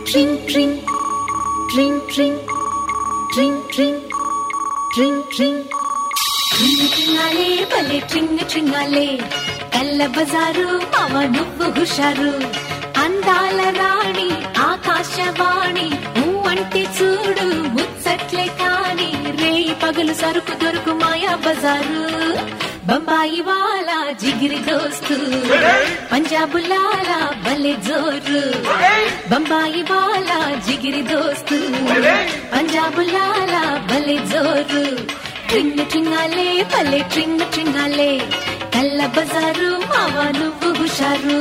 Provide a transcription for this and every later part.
ట్రింగ్ ట్రింగ్ ట్రింగ్ ట్రింగ్ ట్రింగ్ ట్రింగ్ ట్రింగ్ ట్రింగ్ ట్రింగ్ ట్రింగాలే భలే ట్రింగ్ ట్రింగాలే కల్ల బజారు మామ నువ్వు హుషారు అందాల రాణి ఆకాశవాణి నువ్వు అంటే చూడు ముచ్చట్లే కాని రే పగలు సరుకు దొరుకు మాయా బజారు బంబాయి వాలా జిగిరి దోస్తు పంజాబులాలా భలే జోరు బంబాయి వాలా జిగిరి దోస్తు పంజాబులాలా భలే జోరు ట్రింగ్ ట్రింగాలే భలే ట్రింగ్ ట్రింగాలే కల్ల బజారు మావా నువ్వు హుషారు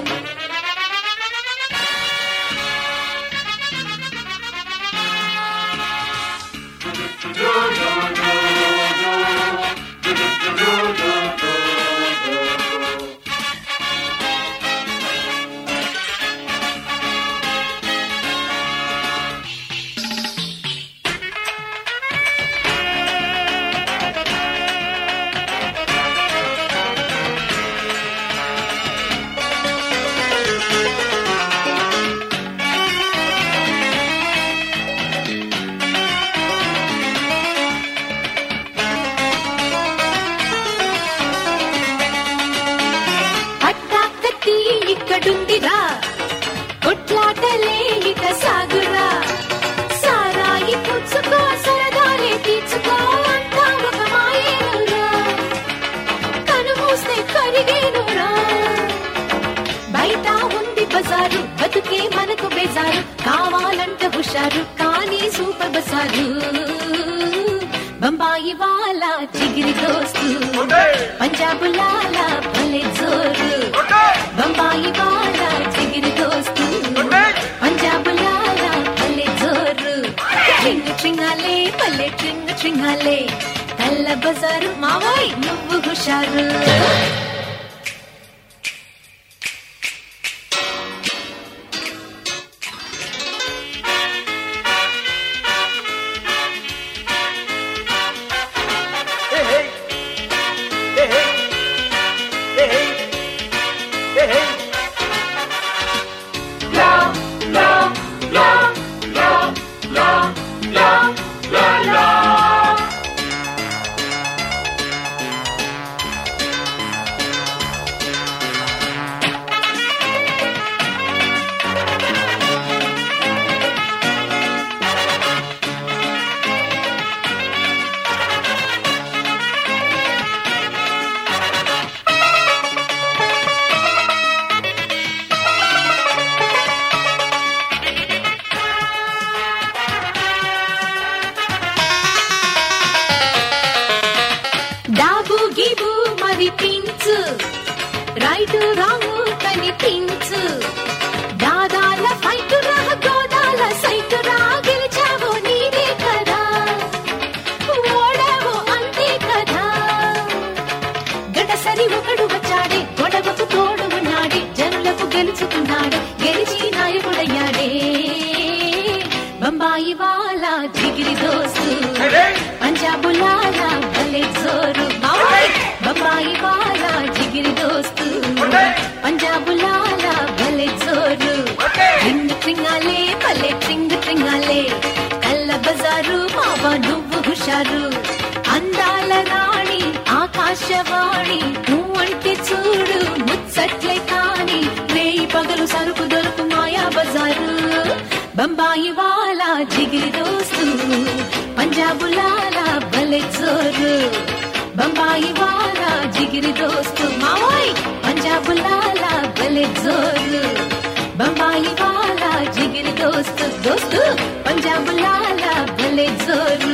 అట్టాకత్తి ఇక్కడుందిరా కొట్లాటలే ఇక సాగురా సారాయి పుచ్చుకో సరదాలే తీర్చుకో అంతా ఒక మాయేనురా కను మూస్తే కరిగేనురా బయట ఉంది బజారు బతుకే మనకు బెజారు కావాలంట హుషారు కానీ సూపర్ బజారు బంబాయి వాలా చిగిరి దోస్తు పంజాబ్ లాలా భలే జోరు బంబాయి వాలా చిగిరి దోస్తు పంజాబ్ లాలా భలే జోరు ట్రింగ్ ట్రింగాలే భలే ట్రింగ్ ట్రింగాలే కల్ల బజారు మావాయ్ నువ్వు హుషారు Hey, hey. Hey, hey. Hey, hey. Hey, hey. La, la, la, la, la, la, la, la. డాబు గిబు మరి పించు రైట్ రాంగ్ కనిపించు దాదాల ఫైట్ రా గోదాల సైట్ రా గెలిచావో నీవే కదా ఓడావో అంతే కదా గడసరి ఒకడు వచ్చాడే గొడవకు తోడు ఉన్నాడే జనులకు గెలుచుకున్నాడే గెలిచి నాయకుడయ్యాడే బంబాయి వాలా జిగిరి దోస్తు పంజాబ్ లాలా భలే జోరు మావోయ్ బంబాయి వాలా జిగిరి దోస్తు పంజాబ్ లాలా భలే జోరు ట్రింగ్ ట్రింగాలే భలే ట్రింగ్ ట్రింగాలే కల్ల బజారు మావా నువ్వు హుషారు అందాల రాణి ఆకాశవాణి నువ్వంటే చూడు ముచ్చట్లే కాని రేయి పగలు సరుకు దొరుకు మాయా బజారు బంబాయి వాలా జిగిరి దోస్తు పంజాబ్ లాలా భలే జోరు బంబాయి వాలా జిగిరి దోస్తు మావోయ్ పంజాబ్ లాలా భలే జోరు బంబాయి వాలా జిగిరి దోస్తు దోస్తు పంజాబ్ లాలా భలే జోరు